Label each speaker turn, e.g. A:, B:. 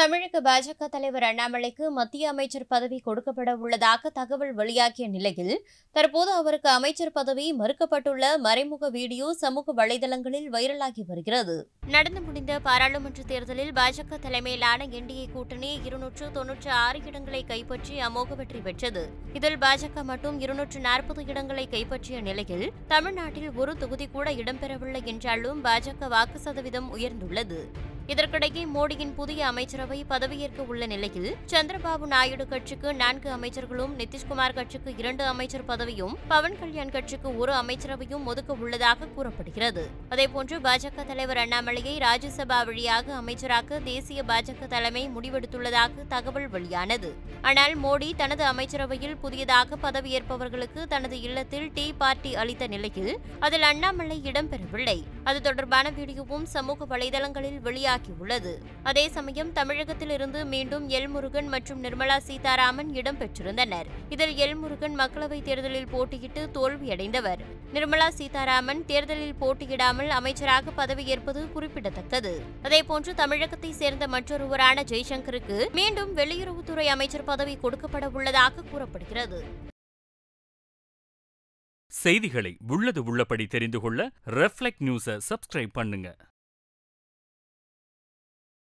A: தமிழக பாஜக தலைவர் அண்ணாமலைக்கு மத்திய அமைச்சர் பதவி கொடுக்கப்பட உள்ளதாக தகவல் வெளியாகிய நிலையில் தற்போது அவருக்கு அமைச்சர் பதவி மறுக்கப்பட்டுள்ள மறைமுக வீடியோ சமூக வலைதளங்களில் வைரலாகி வருகிறது நடந்து முடிந்த பாராளுமன்ற தேர்தலில் பாஜக தலைமையிலான என்டிஏ கூட்டணி இருநூற்று தொன்னூற்று ஆறு இடங்களை கைப்பற்றி அமோக வெற்றி பெற்றது இதில் பாஜக மட்டும் இருநூற்று நாற்பது இடங்களை கைப்பற்றிய நிலையில் தமிழ்நாட்டில் ஒரு தொகுதி கூட இடம்பெறவில்லை என்றாலும் பாஜக வாக்கு சதவீதம் உயர்ந்துள்ளது இதற்கிடையே மோடியின் புதிய அமைச்சரவை பதவியேற்க உள்ள நிலையில் சந்திரபாபு நாயுடு கட்சிக்கு நான்கு அமைச்சர்களும் நிதிஷ்குமார் கட்சிக்கு இரண்டு அமைச்சர் பதவியும் பவன் கல்யாண் கட்சிக்கு ஒரு அமைச்சரவையும் ஒதுக்க உள்ளதாக கூறப்படுகிறது அதேபோன்று பாஜக தலைவர் அண்ணாமலையை ராஜ்யசபா வழியாக அமைச்சராக்க தேசிய பாஜக தலைமை முடிவெடுத்துள்ளதாக தகவல் வெளியானது ஆனால் மோடி தனது அமைச்சரவையில் புதியதாக பதவியேற்பவர்களுக்கு தனது இல்லத்தில் டீ பார்ட்டி அளித்த நிலையில் அதில் அண்ணாமலை இடம்பெறவில்லை அது தொடர்பான வீடியோவும் சமூக வலைதளங்களில் வெளியாகியுள்ளது அதே சமயம் தமிழகத்தில் இருந்து மீண்டும் எல் முருகன் மற்றும் நிர்மலா சீதாராமன் இடம்பெற்றிருந்தனர் இதில் எல் முருகன் மக்களவைத் தேர்தலில் போட்டியிட்டு தோல்வியடைந்தவர் நிர்மலா சீதாராமன் தேர்தலில் போட்டியிடாமல் அமைச்சராக பதவியேற்பது குறிப்பிடத்தக்கது அதேபோன்று தமிழகத்தை சேர்ந்த மற்றொருவரான ஜெய்சங்கருக்கு மீண்டும் வெளியுறவுத்துறை அமைச்சர் பதவி கொடுக்கப்பட உள்ளதாக கூறப்படுகிறது
B: செய்திகளை உள்ளது உள்ளபடி தெரிந்து கொள்ள ரெஃப்ளெக்ட் நியூஸை சப்ஸ்கிரைப் பண்ணுங்க